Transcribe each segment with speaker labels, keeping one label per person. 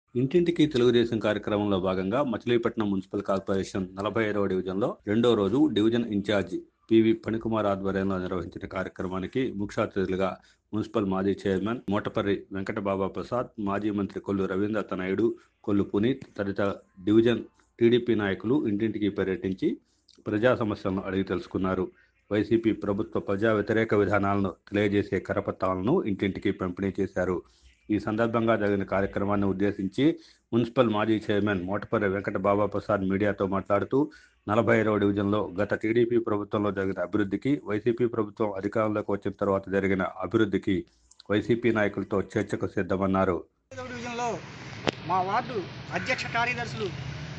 Speaker 1: ఇంటింటికి తెలుగుదేశం కార్యక్రమంలో భాగంగా మచిలీపట్నం మున్సిపల్ కార్పొరేషన్ నలభై ఐదవ డివిజన్లో రెండో రోజు డివిజన్ ఇన్ఛార్జి పివి ఫణికుమార్ ఆధ్వర్యంలో నిర్వహించిన కార్యక్రమానికి ముఖ్య అతిథులుగా మున్సిపల్ మాజీ చైర్మన్ మోటపర్రి వెంకటబాబా ప్రసాద్ మాజీ మంత్రి కొల్లు రవీంద్రనాథ్ నాయుడు కొల్లు పునీత్ తదితర డివిజన్ టీడీపీ నాయకులు ఇంటింటికి పర్యటించి ప్రజా సమస్యలను అడిగి తెలుసుకున్నారు వైసీపీ ప్రభుత్వ ప్రజా వ్యతిరేక విధానాలను తెలియజేసే కరపత్రాలను ఇంటింటికి పంపిణీ చేశారు ఈ సందర్భంగా జరిగిన కార్యక్రమాన్ని ఉద్దేశించి మున్సిపల్ మాజీ చైర్మన్ మోటపర్రి వెంకట బాబా ప్రసాద్ మీడియాతో మాట్లాడుతూ నలభై ఐదవ డివిజన్లో గత టీడీపీ ప్రభుత్వంలో జరిగిన అభివృద్ధికి వైసీపీ ప్రభుత్వం అధికారంలోకి వచ్చిన తర్వాత జరిగిన అభివృద్ధికి వైసీపీ నాయకులతో చర్చకు సిద్ధమన్నారు
Speaker 2: ఐదవ డివిజన్లో మా వార్డు అధ్యక్ష కార్యదర్శులు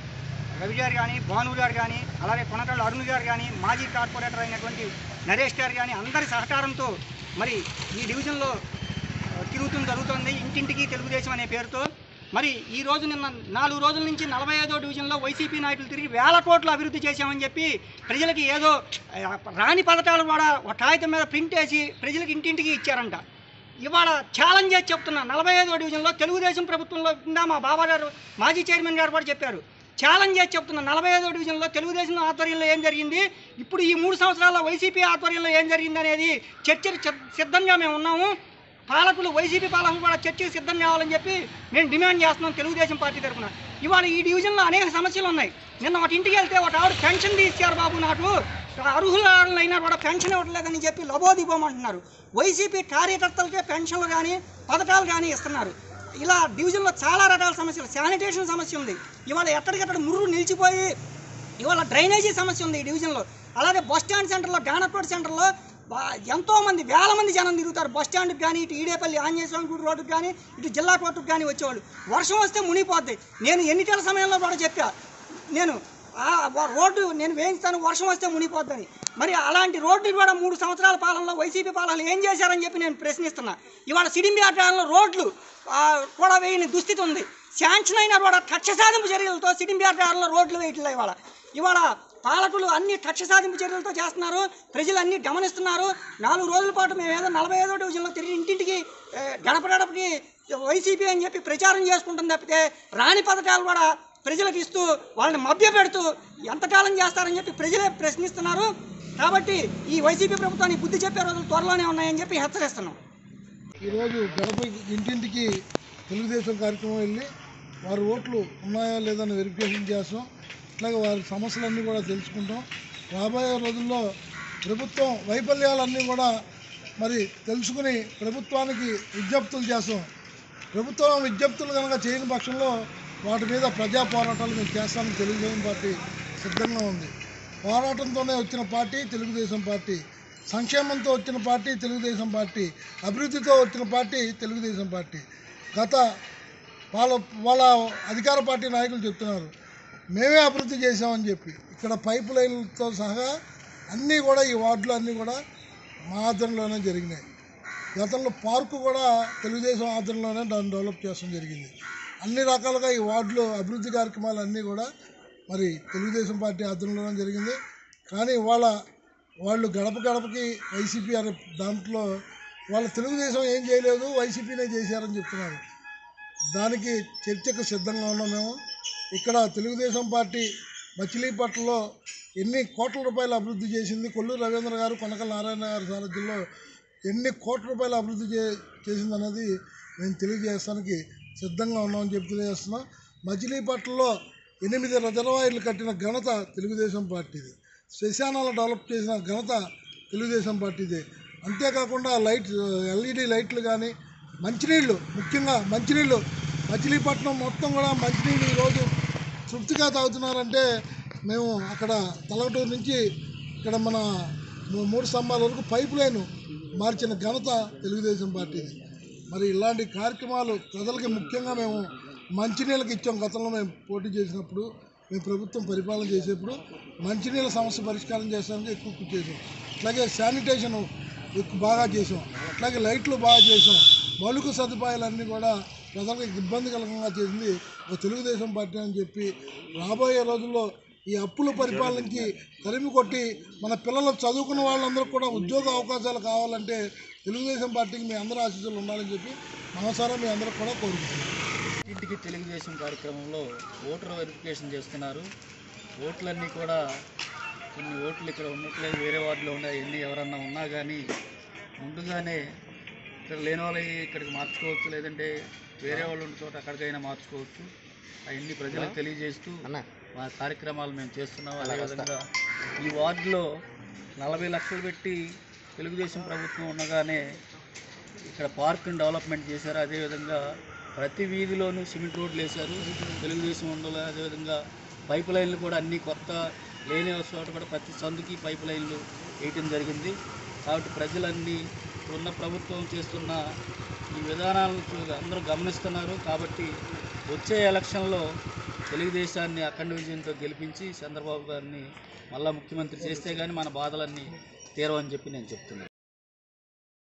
Speaker 2: రవి గారు కానీ భాను గారు కానీ అలాగే కొనకళ్ళ అరుణ్ గారు కానీ మాజీ కార్పొరేటర్ అయినటువంటి నరేష్ గారు కానీ అందరి సహకారంతో మరి ఈ డివిజన్లో ఆ, తిరుగుతుంది జరుగుతుంది ఇంటింటికి తెలుగుదేశం అనే పేరుతో మరి ఈ రోజు నిన్న నాలుగు రోజుల నుంచి నలభై ఐదో డివిజన్లో వైసీపీ నాయకులు తిరిగి వేల కోట్లు అభివృద్ధి చేశామని చెప్పి ప్రజలకి ఏదో ఆ, రాని పథకాలు కూడా ఒక కాగితం మీద ప్రింట్ వేసి ప్రజలకు ఇంటింటికి ఇచ్చారంట ఇవాళ ఛాలెంజ్ చేసి చెప్తున్నా నలభై ఐదో డివిజన్లో తెలుగుదేశం ప్రభుత్వంలో కింద మా బాబా గారు మాజీ చైర్మన్ గారు కూడా చెప్పారు ఛాలెంజ్ చేసి చెప్తున్నా నలభై ఐదో డివిజన్లో తెలుగుదేశం ఆధ్వర్యంలో ఏం జరిగింది ఇప్పుడు ఈ మూడు సంవత్సరాల వైసీపీ ఆధ్వర్యంలో ఏం జరిగింది అనేది చర్చకు సిద్ధ- సిద్ధంగా మేము ఉన్నాము పాలకులు వైసీపీ పాలకులు కూడా చర్చకు సిద్ధం కావాలని చెప్పి మేము డిమాండ్ చేస్తున్నాం తెలుగుదేశం పార్టీ తరఫున ఇవాళ ఈ డివిజన్లో అనేక సమస్యలు ఉన్నాయి నిన్న ఒక ఇంటికి వెళ్తే ఒక ఆవిడ పెన్షన్ తీశారు బాబు నాకు అర్హులైనా కూడా పెన్షన్ ఇవ్వట్లేదని చెప్పి లబోదిబోమంటున్నారు వైసీపీ కార్యకర్తలకే పెన్షన్లు కానీ పథకాలు కానీ ఇస్తున్నారు ఇలా డివిజన్లో చాలా రకాల సమస్యలు శానిటేషన్ సమస్య ఉంది ఇవాళ ఎక్కడికక్కడ ముర్రు నిలిచిపోయి ఇవాళ డ్రైనేజీ సమస్య ఉంది ఈ డివిజన్లో అలాగే బస్ స్టాండ్ సెంటర్లో గానకోట్ సెంటర్లో బా- ఎంతో మంది వేల మంది జనం తిరుగుతారు బస్ స్టాండ్కి కానీ ఇటు ఈడేపల్లి ఆంజనేయ స్వామి గుడి రోడ్డుకి కానీ ఇటు జిల్లా కోర్టుకు కానీ వచ్చేవాళ్ళు వర్షం వస్తే మునిగిపోద్ది నేను ఎన్నికల సమయంలో కూడా చెప్పా నేను ఆ వ- రోడ్డు నేను వేయిస్తాను వర్షం వస్తే మునిగిపోద్దని మరి అలాంటి రోడ్డు కూడా మూడు సంవత్సరాల పాలనలో వైసీపీ పాలనలో ఏం చేశారని చెప్పి నేను ప్రశ్నిస్తున్నా ఇవాళ సిడింబి ఆటలో రోడ్లు ఆ, కూడా వేయని దుస్థితి ఉంది శాంక్షన్ అయినా కూడా కక్ష సాధింపు చర్యలతో సిడింబి ఆటలో రోడ్లు వేయట్లే ఇవాళ ఇవాళ పాలకులు అన్ని కక్ష సాధింపు చర్యలతో చేస్తున్నారు ప్రజలు అన్ని గమనిస్తున్నారు నాలుగు రోజుల పాటు మేము ఏదో నలభై ఐదో డివిజన్లో తిరిగి ఇంటింటికి ఏ, గడప గడపకి వైసీపీ అని చెప్పి ప్రచారం చేసుకుంటాం తప్పితే రాని పథకాలు కూడా ప్రజలకు ఇస్తూ వాళ్ళని మభ్యపెడుతూ ఎంతకాలం చేస్తారని చెప్పి ప్రజలే ప్రశ్నిస్తున్నారు కాబట్టి ఈ వైసీపీ ప్రభుత్వానికి బుద్ధి చెప్పే రోజులు త్వరలోనే ఉన్నాయని చెప్పి హెచ్చరిస్తున్నాం
Speaker 3: ఈరోజు గడప ఇంటింటికి తెలుగుదేశం కార్యక్రమం వెళ్ళి వారి ఓట్లు ఉన్నాయా లేదని వెరిఫికేషన్ చేస్తాం అట్లాగే వారి సమస్యలన్నీ కూడా తెలుసుకుంటాం రాబోయే రోజుల్లో ప్రభుత్వం వైఫల్యాలన్నీ కూడా మరి తెలుసుకుని ప్రభుత్వానికి విజ్ఞప్తులు చేస్తాం ప్రభుత్వం విజ్ఞప్తులు కనుక చేయని పక్షంలో వాటి మీద ప్రజా పోరాటాలు మేము చేస్తామని తెలుగుదేశం పార్టీ సిద్ధంగా ఉంది పోరాటంతోనే వచ్చిన పార్టీ తెలుగుదేశం పార్టీ సంక్షేమంతో వచ్చిన పార్టీ తెలుగుదేశం పార్టీ అభివృద్ధితో వచ్చిన పార్టీ తెలుగుదేశం పార్టీ గత వాళ్ళ వాళ్ళ అధికార పార్టీ నాయకులు చెప్తున్నారు మేమే అభివృద్ధి చేసామని చెప్పి ఇక్కడ పైప్ లైన్లతో సహా అన్నీ కూడా ఈ వార్డులు అన్నీ కూడా మా ఆధ్వర్యంలోనే జరిగినాయి గతంలో పార్కు కూడా తెలుగుదేశం ఆధ్వర్యంలోనే దాన్ని డెవలప్ చేయడం జరిగింది అన్ని రకాలుగా ఈ వార్డులో అభివృద్ధి కార్యక్రమాలు అన్నీ కూడా మరి తెలుగుదేశం పార్టీ ఆధ్వర్యంలోనే జరిగింది కానీ వాళ్ళ వాళ్ళు గడప గడపకి వైసీపీ అనే దాంట్లో వాళ్ళ తెలుగుదేశం ఏం చేయలేదు వైసీపీనే చేశారని చెప్తున్నారు దానికి చర్చకు సిద్ధంగా ఉన్నాం మేము ఇక్కడ తెలుగుదేశం పార్టీ మచిలీపట్నంలో ఎన్ని కోట్ల రూపాయలు అభివృద్ధి చేసింది కొల్లూరు రవీంద్ర గారు కొనకల నారాయణ గారి సారథ్యంలో ఎన్ని కోట్ల రూపాయలు అభివృద్ధి చే చేసిందన్నది మేము తెలియజేస్తానికి సిద్ధంగా ఉన్నామని చెప్పి తెలియజేస్తున్నాం మచిలీపట్నంలో ఎనిమిది రిజర్వాయర్లు కట్టిన ఘనత తెలుగుదేశం పార్టీది శ్మశానాలు డెవలప్ చేసిన ఘనత తెలుగుదేశం పార్టీదే అంతేకాకుండా లైట్ ఎల్ఈడి లైట్లు కానీ మంచినీళ్ళు ముఖ్యంగా మంచినీళ్ళు మచిలీపట్నం మొత్తం కూడా మంచినీళ్ళు ఈరోజు తృప్తిగా తాగుతున్నారంటే మేము అక్కడ తలగటూరు నుంచి ఇక్కడ మన మూ- మూడు స్తంభాల వరకు పైప్ లైన్ మార్చిన ఘనత తెలుగుదేశం పార్టీది మరి ఇలాంటి కార్యక్రమాలు ప్రజలకి ముఖ్యంగా మేము మంచినీళ్ళకి ఇచ్చాం గతంలో మేము పోటీ చేసినప్పుడు మేము ప్రభుత్వం పరిపాలన చేసేప్పుడు మంచినీళ్ళ సమస్య పరిష్కారం చేసానికి ఎక్కువ కృషి చేసాం అట్లాగే శానిటేషన్ ఎక్కువ బాగా చేసాం అట్లాగే లైట్లు బాగా చేసాం మౌలిక సదుపాయాలన్నీ కూడా ప్రజలకు ఇబ్బంది కలగంగా చేసింది ఒక తెలుగుదేశం పార్టీ అని చెప్పి రాబోయే రోజుల్లో ఈ అప్పుల పరిపాలనకి తరిమి కొట్టి మన పిల్లలు చదువుకున్న వాళ్ళందరూ కూడా ఉద్యోగ అవకాశాలు కావాలంటే తెలుగుదేశం పార్టీకి మీ అందరూ ఆశీస్సులు ఉండాలని చెప్పి మనసారా మీ అందరూ కూడా కోరుకుంటున్నాం
Speaker 4: ఇంటింటికి తెలుగుదేశం కార్యక్రమంలో ఓటర్ వెరిఫికేషన్ చేస్తున్నారు ఓట్లన్నీ కూడా కొన్ని ఓట్లు ఇక్కడ ఉన్నట్లేదు వేరే వార్డులో ఉన్నాయి ఎన్ని ఎవరన్నా ఉన్నా కానీ ముందుగానే ఇక్కడ లేని వాళ్ళవి ఇక్కడికి మార్చుకోవచ్చు లేదంటే వేరే వాళ్ళు ఉన్న చోట అక్కడికైనా మార్చుకోవచ్చు అవన్నీ ప్రజలకు తెలియజేస్తూ మా కార్యక్రమాలు మేము చేస్తున్నాం అదేవిధంగా ఈ వార్డులో నలభై లక్షలు పెట్టి తెలుగుదేశం ప్రభుత్వం ఉండగానే ఇక్కడ పార్క్ని డెవలప్మెంట్ చేశారు అదేవిధంగా ప్రతి వీధిలోనూ సిమెంట్ రోడ్లు వేశారు తెలుగుదేశం ఉండలో అదేవిధంగా పైప్ లైన్లు కూడా అన్ని కొత్త లేని చోట కూడా ప్రతి సందుకి పైప్ లైన్లు వేయటం జరిగింది కాబట్టి ప్రజలన్నీ ఉన్న ప్రభుత్వం చేస్తున్న ఈ విధానాలను చూ- అందరూ గమనిస్తున్నారు కాబట్టి వచ్చే ఎలక్షన్లో తెలుగుదేశాన్ని అఖండ విజయంతో గెలిపించి చంద్రబాబు గారిని మళ్ళా ముఖ్యమంత్రి చేస్తే కానీ మన బాధలన్నీ తీరవని చెప్పి నేను చెప్తున్నాను